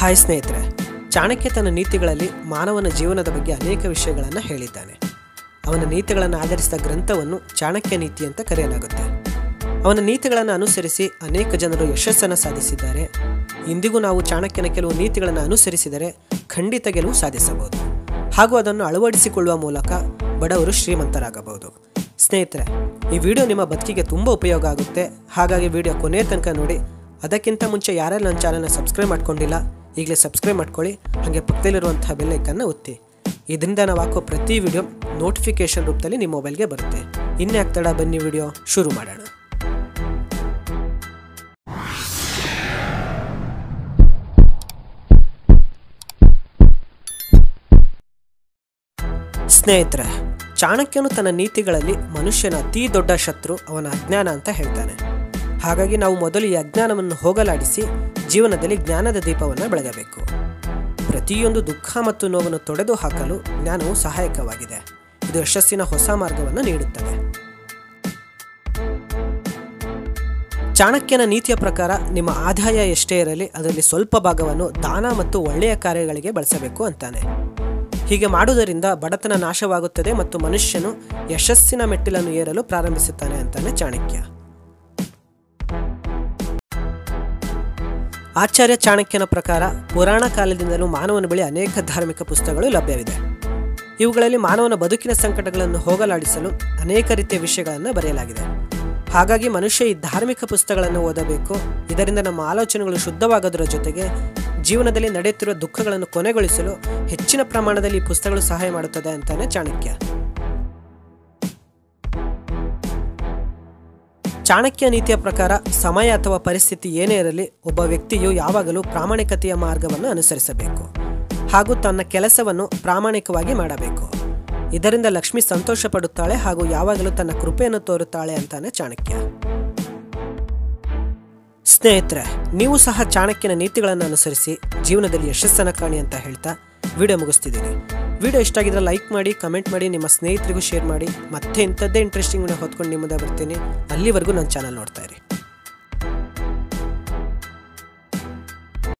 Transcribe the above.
hi ಸ್ನೇಹಿತರೆ ಚಾಣಕ್ಯ ತನ್ನ ನೀತಿಗಳಲ್ಲಿ ಮಾನವನ ಜೀವನದ ಬಗ್ಗೆ ಅನೇಕ ವಿಷಯಗಳನ್ನು ಹೇಳಿದ್ದಾನೆ ಅವನ ನೀತಿಗಳನ್ನು ಆಧರಿಸಿದ ಗ್ರಂಥವನ್ನು ಚಾಣಕ್ಯ ನೀತಿ ಅಂತ ಕರೆಯಲಾಗುತ್ತೆ ಅವನ ನೀತಿಗಳನ್ನು ಅನುಸರಿಸಿ ಅನೇಕ ಜನರು ಯಶಸ್ಸನ್ನು ಸಾಧಿಸಿದ್ದಾರೆ ಇಂದಿಗೂ ನಾವು ಚಾಣಕ್ಯನ ಕೆಲವು ನೀತಿಗಳನ್ನು ಅನುಸರಿಸಿದರೆ ಖಂಡಿತ ಗೆಲುವು ಸಾಧಿಸಬಹುದು ಹಾಗೂ ಅದನ್ನು ಅಳವಡಿಸಿಕೊಳ್ಳುವ ಮೂಲಕ ಬಡವರು ಶ್ರೀಮಂತರಾಗಬಹುದು ಸ್ನೇಹಿತರೆ ಈ ವಿಡಿಯೋ ನಿಮ್ಮ ಬದುಕಿಗೆ ತುಂಬ ಉಪಯೋಗ ಆಗುತ್ತೆ ಹಾಗಾಗಿ ವಿಡಿಯೋ ಕೊನೆಯ ತನಕ ನೋಡಿ ಅದಕ್ಕಿಂತ ಮುಂಚೆ ಯಾರೆಲ್ಲ ನನ್ನ ಚಾನಲ್ನ ಸಬ್ಸ್ಕ್ರೈಬ್ ಮಾಡ್ಕೊಂಡಿಲ್ಲ ಈಗಲೇ ಸಬ್ಸ್ಕ್ರೈಬ್ ಮಾಡ್ಕೊಳ್ಳಿ ಹಾಗೆ ಪಕ್ಕದಲ್ಲಿರುವಂತಹ ಬೆಲ್ಲೈಕನ್ನ ಒತ್ತಿ ಇದರಿಂದ ನಾವು ಹಾಕೋ ಪ್ರತಿ ವಿಡಿಯೋ ನೋಟಿಫಿಕೇಶನ್ ರೂಪದಲ್ಲಿ ನಿಮ್ಮ ಮೊಬೈಲ್ಗೆ ಬರುತ್ತೆ ಇನ್ನೇ ಆಗ್ತಾಡ ಬನ್ನಿ ವಿಡಿಯೋ ಶುರು ಮಾಡೋಣ ಸ್ನೇಹಿತರೆ ಚಾಣಕ್ಯನು ತನ್ನ ನೀತಿಗಳಲ್ಲಿ ಮನುಷ್ಯನ ಅತೀ ದೊಡ್ಡ ಶತ್ರು ಅವನ ಅಜ್ಞಾನ ಅಂತ ಹೇಳ್ತಾನೆ ಹಾಗಾಗಿ ನಾವು ಮೊದಲು ಈ ಅಜ್ಞಾನವನ್ನು ಹೋಗಲಾಡಿಸಿ ಜೀವನದಲ್ಲಿ ಜ್ಞಾನದ ದೀಪವನ್ನು ಬೆಳಗಬೇಕು ಪ್ರತಿಯೊಂದು ದುಃಖ ಮತ್ತು ನೋವನ್ನು ತೊಡೆದು ಹಾಕಲು ಜ್ಞಾನವು ಸಹಾಯಕವಾಗಿದೆ ಇದು ಯಶಸ್ಸಿನ ಹೊಸ ಮಾರ್ಗವನ್ನು ನೀಡುತ್ತದೆ ಚಾಣಕ್ಯನ ನೀತಿಯ ಪ್ರಕಾರ ನಿಮ್ಮ ಆದಾಯ ಎಷ್ಟೇ ಇರಲಿ ಅದರಲ್ಲಿ ಸ್ವಲ್ಪ ಭಾಗವನ್ನು ದಾನ ಮತ್ತು ಒಳ್ಳೆಯ ಕಾರ್ಯಗಳಿಗೆ ಬಳಸಬೇಕು ಅಂತಾನೆ ಹೀಗೆ ಮಾಡುವುದರಿಂದ ಬಡತನ ನಾಶವಾಗುತ್ತದೆ ಮತ್ತು ಮನುಷ್ಯನು ಯಶಸ್ಸಿನ ಮೆಟ್ಟಿಲನ್ನು ಏರಲು ಪ್ರಾರಂಭಿಸುತ್ತಾನೆ ಅಂತಾನೆ ಚಾಣಕ್ಯ ಆಚಾರ್ಯ ಚಾಣಕ್ಯನ ಪ್ರಕಾರ ಪುರಾಣ ಕಾಲದಿಂದಲೂ ಮಾನವನ ಬಳಿ ಅನೇಕ ಧಾರ್ಮಿಕ ಪುಸ್ತಕಗಳು ಲಭ್ಯವಿದೆ ಇವುಗಳಲ್ಲಿ ಮಾನವನ ಬದುಕಿನ ಸಂಕಟಗಳನ್ನು ಹೋಗಲಾಡಿಸಲು ಅನೇಕ ರೀತಿಯ ವಿಷಯಗಳನ್ನು ಬರೆಯಲಾಗಿದೆ ಹಾಗಾಗಿ ಮನುಷ್ಯ ಈ ಧಾರ್ಮಿಕ ಪುಸ್ತಕಗಳನ್ನು ಓದಬೇಕು ಇದರಿಂದ ನಮ್ಮ ಆಲೋಚನೆಗಳು ಶುದ್ಧವಾಗೋದರ ಜೊತೆಗೆ ಜೀವನದಲ್ಲಿ ನಡೆಯುತ್ತಿರುವ ದುಃಖಗಳನ್ನು ಕೊನೆಗೊಳಿಸಲು ಹೆಚ್ಚಿನ ಪ್ರಮಾಣದಲ್ಲಿ ಈ ಪುಸ್ತಕಗಳು ಸಹಾಯ ಮಾಡುತ್ತದೆ ಅಂತಾನೆ ಚಾಣಕ್ಯ ಚಾಣಕ್ಯ ನೀತಿಯ ಪ್ರಕಾರ ಸಮಯ ಅಥವಾ ಪರಿಸ್ಥಿತಿ ಏನೇ ಇರಲಿ ಒಬ್ಬ ವ್ಯಕ್ತಿಯು ಯಾವಾಗಲೂ ಪ್ರಾಮಾಣಿಕತೆಯ ಮಾರ್ಗವನ್ನು ಅನುಸರಿಸಬೇಕು ಹಾಗೂ ತನ್ನ ಕೆಲಸವನ್ನು ಪ್ರಾಮಾಣಿಕವಾಗಿ ಮಾಡಬೇಕು ಇದರಿಂದ ಲಕ್ಷ್ಮಿ ಸಂತೋಷ ಪಡುತ್ತಾಳೆ ಹಾಗೂ ಯಾವಾಗಲೂ ತನ್ನ ಕೃಪೆಯನ್ನು ತೋರುತ್ತಾಳೆ ಅಂತಾನೆ ಚಾಣಕ್ಯ ಸ್ನೇಹಿತರೆ ನೀವು ಸಹ ಚಾಣಕ್ಯನ ನೀತಿಗಳನ್ನು ಅನುಸರಿಸಿ ಜೀವನದಲ್ಲಿ ಯಶಸ್ಸನ್ನು ಕಾಣಿ ಅಂತ ಹೇಳ್ತಾ ವಿಡಿಯೋ ಮುಗಿಸ್ತಿದ್ದೀನಿ ವಿಡಿಯೋ ಇಷ್ಟ ಆಗಿದ್ರೆ ಲೈಕ್ ಮಾಡಿ ಕಮೆಂಟ್ ಮಾಡಿ ನಿಮ್ಮ ಸ್ನೇಹಿತರಿಗೂ ಶೇರ್ ಮಾಡಿ ಮತ್ತೆ ಇಂಥದ್ದೇ ಇಂಟ್ರೆಸ್ಟಿಂಗ್ ವಿಡಿಯೋ ಹೊತ್ಕೊಂಡು ನಿಮ್ಮದೇ ಬರ್ತೀನಿ ಅಲ್ಲಿವರೆಗೂ ನನ್ನ ಚಾನಲ್ ನೋಡ್ತಾ ಇರಿ